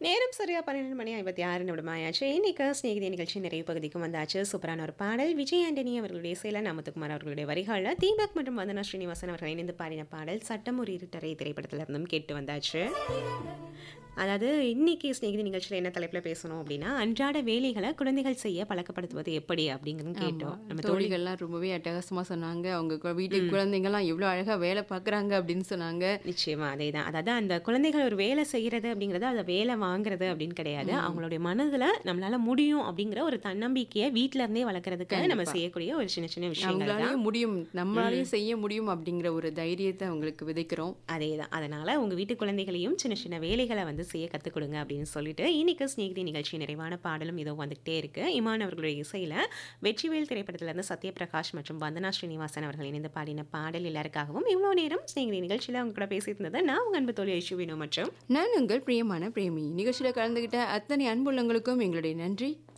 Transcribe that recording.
நேரம் சரியா பன்னிரெண்டு மணி ஐம்பத்தி ஆறு நிமிடமாயாச்சு இன்னைக்கு ஸ்நேகிதி நிகழ்ச்சி நிறைவு பகுதிக்கும் வந்தாச்சு சூப்பரான ஒரு பாடல் விஜய் ஆண்டனி அவர்களுடைய இசையில நமத்துக்குமார் அவர்களுடைய வரிகளில் தீபக் மற்றும் வந்தனா ஸ்ரீனிவாசன் அவர்கள் இணைந்து பாடின பாடல் சட்டம் ஒரு இருட்டரை திரைப்படத்துல இருந்தும் கேட்டு வந்தாச்சு அதாவது இன்னைக்கு ஸ்நேகிதி நிகழ்ச்சியில் என்ன தலைப்பில் பேசணும் அப்படின்னா அன்றாட வேலைகளை குழந்தைகள் செய்ய பழக்கப்படுத்துவது எப்படி அப்படிங்கிறது கேட்டோம் நம்ம தோழி தோழிகள்லாம் ரொம்பவே அட்டகாசமா சொன்னாங்க அவங்க கு- வீட்டுக்கு குழந்தைங்கலாம் எவ்வளவு அழகா வேலை பார்க்கறாங்க அப்படின்னு சொன்னாங்க நிச்சயமா அதே தான் அதாவது அந்த குழந்தைகள் ஒரு வேலை செய்யறது அப்படிங்கிறது அதை வேலை வாங்குறது அப்படின்னு கிடையாது அவங்களுடைய மனதுல நம்மளால முடியும் அப்படிங்கிற ஒரு தன்னம்பிக்கையை வீட்ல இருந்தே வளர்க்கறதுக்கு நம்ம செய்யக்கூடிய ஒரு சின்ன சின்ன விஷயங்கள் தான் அவங்களாலையும் முடியும் நம்மளாலையும் செய்ய முடியும் அப்படிங்கிற ஒரு தைரியத்தை அவங்களுக்கு விதைக்கிறோம் அதே தான் அதனால உங்க வீட்டு குழந்தைகளையும் சின்ன சின்ன வேலைகளை வந்து செய்ய கற்றுக் கொடுங்க அப்படின்னு சொல்லிட்டு இன்னைக்கு ஸ்நேகிதி நிகழ்ச்சி நிறைவான பாடலும் இதோ வந்துகிட்டே இருக்கு இமான் அவர்களுடைய இசையில வெற்றிவேல் திரைப்படத்துல இருந்து சத்யபிரகாஷ் மற்றும் வந்தனா ஸ்ரீனிவாசன் அவர்கள் இணைந்து பாடின பாடல் எல்லாருக்காகவும் இவ்வளோ நேரம் ஸ்நேகிதி நிகழ்ச்சியில அவங்க கூட பேசிட்டு இருந்தது நான் உங்க அன்பு தோழி ஐஷுவினோ மற்றும் நான் உங்கள் பிரியமான பிரேமி நிகழ்ச்சியில கலந்துகிட்ட அத்தனை அன்புள்ளங்களுக்கும் எங்களுடைய நன்றி